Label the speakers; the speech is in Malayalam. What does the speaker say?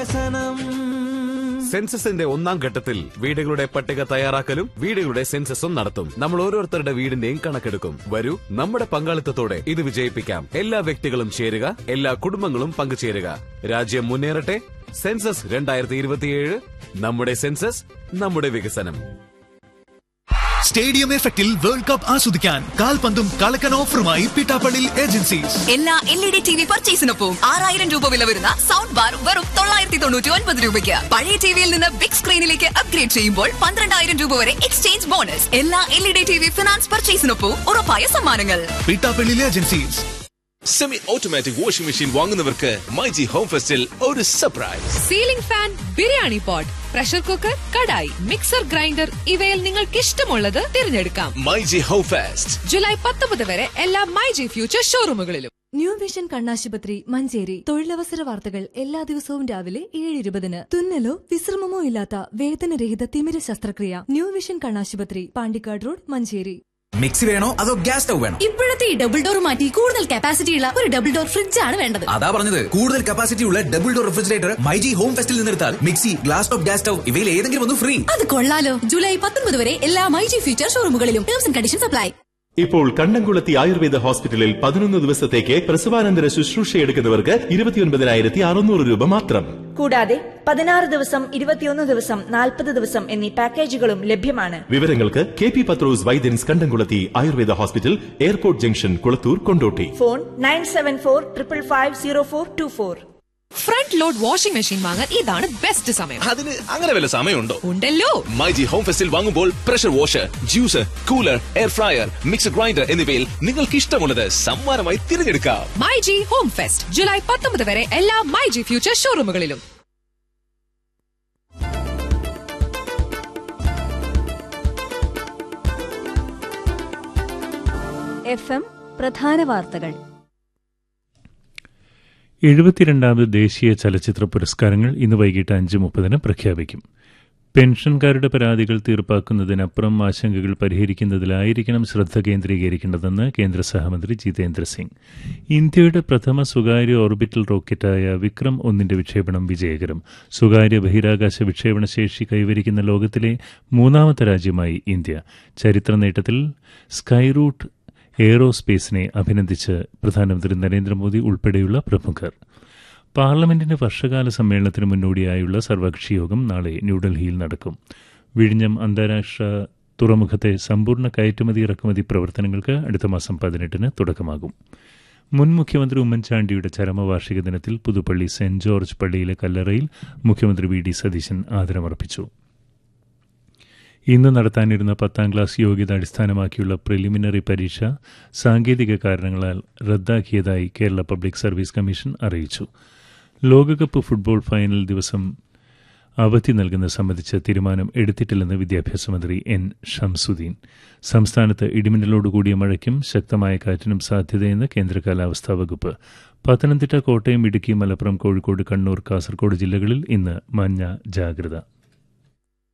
Speaker 1: സെൻസസിന്റെ ഒന്നാം ഘട്ടത്തിൽ വീടുകളുടെ പട്ടിക തയ്യാറാക്കലും വീടുകളുടെ സെൻസസും നടത്തും നമ്മൾ ഓരോരുത്തരുടെ വീടിന്റെയും കണക്കെടുക്കും വരൂ നമ്മുടെ പങ്കാളിത്തത്തോടെ ഇത് വിജയിപ്പിക്കാം എല്ലാ വ്യക്തികളും ചേരുക എല്ലാ കുടുംബങ്ങളും പങ്കുചേരുക രാജ്യം മുന്നേറട്ടെ സെൻസസ് രണ്ടായിരത്തി ഇരുപത്തിയേഴ് നമ്മുടെ സെൻസസ് നമ്മുടെ വികസനം
Speaker 2: സ്റ്റേഡിയം എഫക്റ്റിൽ വേൾഡ് കപ്പ് ആസ്വദിക്കാൻ കാൽപന്തും കളക്കൻ ഓഫറുമായി പിട്ടാപ്പള്ളി ഏജൻസീസ്
Speaker 3: എല്ലാ L E D T V പർച്ചേസിനൊപ്പം ആറായിരം രൂപ വില വരുന്ന സൗണ്ട് ബാർ വെറും തൊള്ളായിരത്തി തൊണ്ണൂറ്റി ഒൻപത് രൂപയ്ക്ക് പഴയ ടിവിയിൽ നിന്ന് ബിഗ് സ്ക്രീനിലേക്ക് അപ്ഗ്രേഡ് ചെയ്യുമ്പോൾ പന്ത്രണ്ടായിരം രൂപ വരെ എക്സ്ചേഞ്ച് ബോണസ് എല്ലാ L E D T V finance പർച്ചേസിനൊപ്പം ഉറപ്പായ സമ്മാനങ്ങൾ
Speaker 2: Pittappilly agencies
Speaker 4: semi automatic washing machine വാങ്ങുന്നവർക്ക് മൈജി ഹോം ഫെസ്റ്റിൽ ഒരു surprise
Speaker 5: ceiling fan biryani pot pressure cooker kadai mixer grinder ഇവയിൽ നിങ്ങൾക്ക് ഇഷ്ടമുള്ളത് തിരഞ്ഞെടുക്കാം
Speaker 4: മൈജി ഹോം ഫെസ്റ്റ്
Speaker 5: ജൂലൈ പത്തൊമ്പത് വരെ എല്ലാ മൈജി ഫ്യൂച്ചർ ഷോറൂമുകളിലും
Speaker 6: ന്യൂ വിഷൻ കണ്ണാശുപത്രി മഞ്ചേരി തൊഴിലവസര വാർത്തകൾ എല്ലാ ദിവസവും രാവിലെ ഏഴ് ഇരുപതിന് തുന്നലോ വിശ്രമമോ ഇല്ലാത്ത വേദനരഹിത തിമിര ശസ്ത്രക്രിയ ന്യൂ വിഷൻ കണ്ണാശുപത്രി പാണ്ടിക്കാട് റോഡ് മഞ്ചേരി
Speaker 7: മിക്സി വേണോ അതോ ഗ്യാസ് സ്റ്റവ് വേണോ
Speaker 3: ഇപ്പോഴത്തെ ഈ ഡബിൾ ഡോർ മാറ്റി കൂടുതൽ കപ്പാസിറ്റി ഉള്ള ഒരു ഡബിൾ ഡോർ ഫ്രിഡ്ജ് ആണ് വേണ്ടത്
Speaker 7: അതാ പറഞ്ഞത് കൂടുതൽ കപ്പാസിറ്റി ഉള്ള double door refrigerator myG home ഫെസ്റ്റിൽ നിന്നെടുത്താൽ mixie glass top gas stove ഇവയിൽ ഏതെങ്കിലും ഒന്ന് ഫ്രീ
Speaker 3: അത് കൊള്ളാലോ ജൂലൈ പത്തൊൻപത് വരെ എല്ലാ മൈജി ഫ്യൂച്ചർ ഷോറൂമുകളിലും ടേംസ് ആൻഡ് കണ്ടീഷൻസ് അപ്ലൈ
Speaker 8: ഇപ്പോൾ കണ്ടംകുളത്തി ആയുർവേദ ഹോസ്പിറ്റലിൽ പതിനൊന്ന് ദിവസത്തേക്ക് പ്രസവാനന്തര ശുശ്രൂഷ എടുക്കുന്നവർക്ക് ഇരുപത്തിയൊൻപതിനായിരത്തി അറുന്നൂറ് രൂപ മാത്രം
Speaker 9: കൂടാതെ പതിനാറ് ദിവസം ഇരുപത്തിയൊന്ന് ദിവസം നാൽപ്പത് ദിവസം എന്നീ പാക്കേജുകളും ലഭ്യമാണ്
Speaker 8: വിവരങ്ങൾക്ക് K P Pathros Vaidyans Kandamkulathy Ayurveda hospital airport junction Kulathur Kondotty
Speaker 9: phone nine seven four triple five zero four two four
Speaker 5: front load washing machine വാങ്ങാൻ ഇതാണ് ബെസ്റ്റ് സമയം
Speaker 4: അതിന് അങ്ങനെ വല്ല സമയമുണ്ടോ
Speaker 5: ഉണ്ടല്ലോ
Speaker 4: മൈജി ഹോം ഫെസ്റ്റിൽ വാങ്ങുമ്പോൾ pressure washer juicer cooler air fryer mixer grinder എന്നിവയിൽ നിങ്ങൾക്ക് ഇഷ്ടമുള്ളത് സമ്മാനമായി തിരഞ്ഞെടുക്കാം
Speaker 5: മൈജി ഹോം ഫെസ്റ്റ് ജൂലൈ പത്തൊമ്പത് വരെ എല്ലാ മൈജി ഫ്യൂച്ചർ ഷോറൂമുകളിലും
Speaker 6: എഫ് എം പ്രധാന വാർത്തകൾ
Speaker 10: എഴുപത്തിരണ്ടാമത് ദേശീയ ചലച്ചിത്ര പുരസ്കാരങ്ങൾ ഇന്ന് വൈകിട്ട് അഞ്ച് മുപ്പതിന് പ്രഖ്യാപിക്കും പെൻഷൻകാരുടെ പരാതികൾ തീർപ്പാക്കുന്നതിനപ്പുറം ആശങ്കകൾ പരിഹരിക്കുന്നതിലായിരിക്കണം ശ്രദ്ധ കേന്ദ്രീകരിക്കേണ്ടതെന്ന് കേന്ദ്ര സഹമന്ത്രി ജിതേന്ദ്ര സിംഗ് ഇന്ത്യയുടെ പ്രഥമ സ്വകാര്യ ഓർബിറ്റൽ റോക്കറ്റായ വിക്രം ഒന്നിന്റെ വിക്ഷേപണം വിജയകരം സ്വകാര്യ ബഹിരാകാശ വിക്ഷേപണ ശേഷി കൈവരിക്കുന്ന ലോകത്തിലെ മൂന്നാമത്തെ രാജ്യമായി ഇന്ത്യ ചരിത്ര നേട്ടത്തിൽ സ്കൈറൂട്ട് എയ്റോസ്പേസിനെ അഭിനന്ദിച്ച് പ്രധാനമന്ത്രി നരേന്ദ്രമോദി ഉൾപ്പെടെയുള്ള പ്രമുഖർ പാർലമെന്റിന്റെ വർഷകാല സമ്മേളനത്തിന് മുന്നോടിയായുള്ള സർവകക്ഷി യോഗം നാളെ ന്യൂഡൽഹിയിൽ നടക്കും വിഴിഞ്ഞം അന്താരാഷ്ട്ര തുറമുഖത്തെ സമ്പൂർണ്ണ കയറ്റുമതി ഇറക്കുമതി പ്രവർത്തനങ്ങൾക്ക് അടുത്ത മാസം പതിനെട്ടിന് തുടക്കമാകും മുൻ മുഖ്യമന്ത്രി ഉമ്മൻചാണ്ടിയുടെ ചരമവാർഷിക ദിനത്തിൽ പുതുപ്പള്ളി സെന്റ് ജോർജ് പള്ളിയിലെ കല്ലറയിൽ മുഖ്യമന്ത്രി വി ഡി സതീശൻ ആദരമർപ്പിച്ചു ഇന്ന് നടത്താനിരുന്ന പത്താം ക്ലാസ് യോഗ്യത അടിസ്ഥാനമാക്കിയുള്ള പ്രിലിമിനറി പരീക്ഷ സാങ്കേതിക കാരണങ്ങളാൽ റദ്ദാക്കിയതായി കേരള പബ്ലിക് സർവീസ് കമ്മീഷൻ അറിയിച്ചു ലോകകപ്പ് ഫുട്ബോൾ ഫൈനൽ ദിവസം അവധി നൽകുന്നത് സംബന്ധിച്ച തീരുമാനം എടുത്തിട്ടില്ലെന്ന് വിദ്യാഭ്യാസ മന്ത്രി എൻ ഷംസുദ്ദീൻ സംസ്ഥാനത്ത് ഇടിമിന്നലോടുകൂടിയ മഴയ്ക്കും ശക്തമായ കാറ്റിനും സാധ്യതയെന്ന് കേന്ദ്ര കാലാവസ്ഥാ വകുപ്പ് പത്തനംതിട്ട കോട്ടയം ഇടുക്കി മലപ്പുറം കോഴിക്കോട് കണ്ണൂർ കാസർഗോഡ് ജില്ലകളിൽ ഇന്ന് മഞ്ഞ ജാഗ്രത